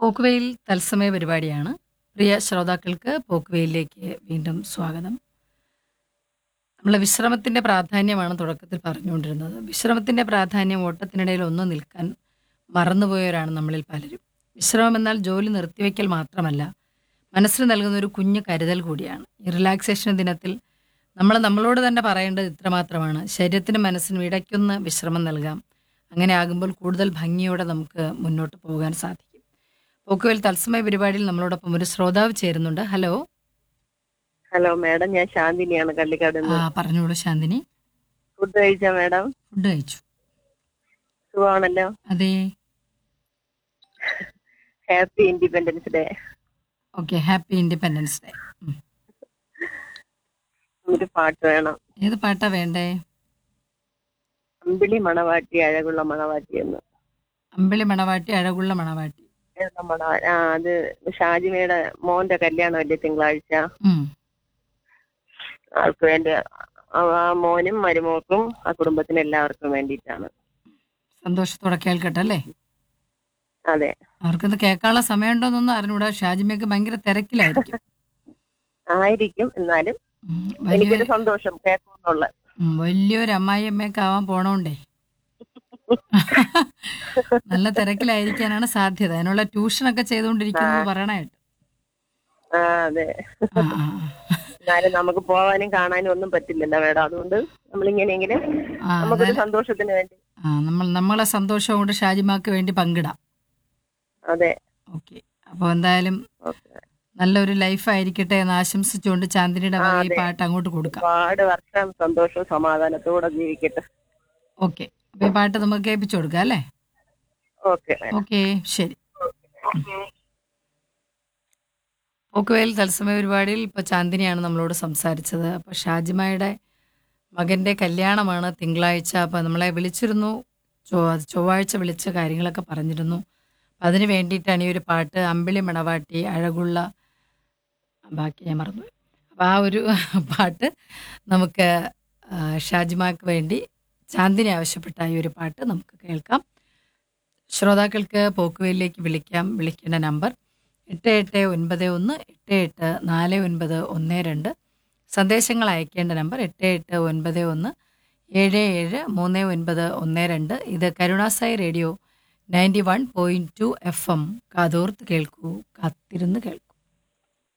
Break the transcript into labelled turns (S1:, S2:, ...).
S1: പോക്കുവെയിൽ തത്സമയ പരിപാടിയാണ്. പ്രിയ ശ്രോതാക്കൾക്ക് പോക്കുവെയിലിലേക്ക് വീണ്ടും സ്വാഗതം. നമ്മള് വിശ്രമത്തിന്റെ പ്രാധാന്യമാണ് തുടക്കത്തിൽ പറഞ്ഞുകൊണ്ടിരുന്നത്. വിശ്രമത്തിന്റെ പ്രാധാന്യം ഓട്ടത്തിനിടയിൽ ഒന്ന് നിൽക്കാൻ മറന്നുപോയവരാണ് നമ്മളിൽ പലരും. വിശ്രമം എന്നാൽ ജോലി നിർത്തിവെക്കൽ മാത്രമല്ല, മനസ്സിന് നൽകുന്ന ഒരു കുഞ്ഞു കരുതൽ കൂടിയാണ്. ഈ റിലാക്സേഷൻ ദിനത്തിൽ നമ്മൾ നമ്മളോട് തന്നെ പറയേണ്ടത് ഇത്രമാത്രമാണ്. ശരീരത്തിനും മനസ്സിനും ഇടയ്ക്കൊന്ന് വിശ്രമം നൽകാം. അങ്ങനെ ആകുമ്പോൾ കൂടുതൽ ഭംഗിയോടെ നമുക്ക് മുന്നോട്ട് പോകാൻ സാധിക്കും. പോക്കുവെയിൽ തത്സമയ പരിപാടിയിൽ നമ്മളോടൊപ്പം ഒരു ശ്രോതാവ് ചേരുന്നുണ്ട്. ഹലോ.
S2: ഹലോ മാഡം ഞാൻ ശാന്തിനിയാണ് കള്ളിക്കാട്
S1: ആ പറഞ്ഞോളൂ ശാന്തിനി.
S2: ഫുഡ് കഴിച്ചോ മാഡം
S1: ഫുഡ് കഴിച്ചു.
S2: സുഖമാണല്ലോ
S1: അതെ.
S2: Happy independence day
S1: okay. Happy independence day. ഉം.
S2: ഒരു പാട്ട് വേണം
S1: ഏത് പാട്ടാ വേണ്ടേ?
S2: അമ്പിളി മണവാട്ടി അഴകുള്ള മണവാട്ടി എന്ന്
S1: അമ്പിളി മണവാട്ടി അഴകുള്ള മണവാട്ടി.
S2: അഴകുള്ള മണവാ ആ അത് ഷാജിമയുടെ മോന്റെ കല്യാണമല്ലേ തിങ്കളാഴ്ച
S1: ഉം.
S2: ആൾക്ക് വേണ്ടി ആ ആ മോനും മരുമോക്കും ആ കുടുംബത്തിന് എല്ലാവർക്കും വേണ്ടിയിട്ടാണ്
S1: സന്തോഷത്തോടെ കേൾക്കട്ടെ അല്ലേ?
S2: അതെ
S1: അവർക്കിത് കേൾക്കാനുള്ള സമയമുണ്ടോന്നൊന്നും അറിഞ്ഞൂടാ. ഷാജിമയ്ക്ക് ഭയങ്കര തിരക്കിലായിരിക്കും.
S2: ആയിരിക്കും എന്നാലും
S1: ഉം.
S2: എനിക്കൊരു
S1: വലിയ
S2: സന്തോഷം കേൾക്കുന്നുള്ള
S1: ഉം. വലിയൊരു അമ്മായിയമ്മയൊക്കെ ആവാൻ പോണോണ്ടേ. നല്ല തിരക്കിലായിരിക്കാനാണ് സാധ്യത. അതിനുള്ള ട്യൂഷനൊക്കെ ചെയ്തുകൊണ്ടിരിക്കുന്നു പറയണ കേട്ടു.
S2: ആ അതെ
S1: ആ, ആ, ആ.
S2: എന്നാലും നമുക്ക് പോവാനും കാണാനും ഒന്നും പറ്റില്ലല്ലോ മാഡം അതുകൊണ്ട് നമ്മളിങ്ങനെയെങ്കിലും
S1: ആ,
S2: നമുക്കൊരു
S1: അതായത്
S2: സന്തോഷത്തിന് വേണ്ടി
S1: ആ, നമ്മൾ നമ്മളെ സന്തോഷം കൊണ്ട് ഷാജിമാക്ക് വേണ്ടി പങ്കിടാം.
S2: അതെ
S1: ഓക്കെ. അപ്പോൾ എന്തായാലും
S2: ഓക്കെ
S1: നല്ലൊരു ലൈഫ് ആയിരിക്കട്ടെ എന്ന് ആശംസിച്ചുകൊണ്ട് ചാന്ദിനിയുടെ
S2: ആ,
S1: വക ഈ
S2: അതെ.
S1: പാട്ട് അങ്ങോട്ട് കൊടുക്കാം.
S2: ഒരുപാട് വർഷം സന്തോഷവും സമാധാനത്തോടെ ജീവിക്കട്ടെ
S1: ഓക്കെ. അപ്പോൾ ഈ പാട്ട് നമുക്ക് കേൾപ്പിച്ചു കൊടുക്കാം അല്ലേ?
S2: Okay madam
S1: okay. ശരി. പോക്കുവെയിൽ തത്സമയ പരിപാടിയിൽ ഇപ്പോൾ ചാന്ദിനിയാണ് നമ്മളോട് സംസാരിച്ചത്. അപ്പോൾ ഷാജിമയുടെ മകന്റെ കല്യാണമാണ് തിങ്കളാഴ്ച. അപ്പോൾ നമ്മളെ വിളിച്ചിരുന്നു. ചൊ ചൊവ്വാഴ്ച വിളിച്ച കാര്യങ്ങളൊക്കെ പറഞ്ഞിരുന്നു. അതിന് വേണ്ടിയിട്ടാണ് ഈ ഒരു പാട്ട് അമ്പിളി മണവാട്ടി അഴകുള്ള ബാക്കി ഞാൻ മറന്നുപോയി. അപ്പോൾ ആ ഒരു പാട്ട് നമുക്ക് ആ, ഷാജിമാക്ക് വേണ്ടി ചാന്ദിനി ആവശ്യപ്പെട്ട ഈ ഒരു പാട്ട് നമുക്ക് കേൾക്കാം. ശ്രോതാക്കൾക്ക് പോക്കുവെയിലേക്ക് വിളിക്കാം. വിളിക്കേണ്ട നമ്പർ എട്ട് എട്ട് ഒൻപത് ഒന്ന് എട്ട് എട്ട് നാല് ഒൻപത് ഒന്ന് രണ്ട്. സന്ദേശങ്ങൾ അയക്കേണ്ട നമ്പർ എട്ട് എട്ട് ഒൻപത് ഒന്ന് ഏഴ് ഏഴ് മൂന്ന് ഒൻപത് ഒന്ന് രണ്ട്. ഇത് Karunasai radio ninety one point two F M. കാതോർത്ത് കേൾക്കൂ കാത്തിരുന്ന് കേൾക്കൂ.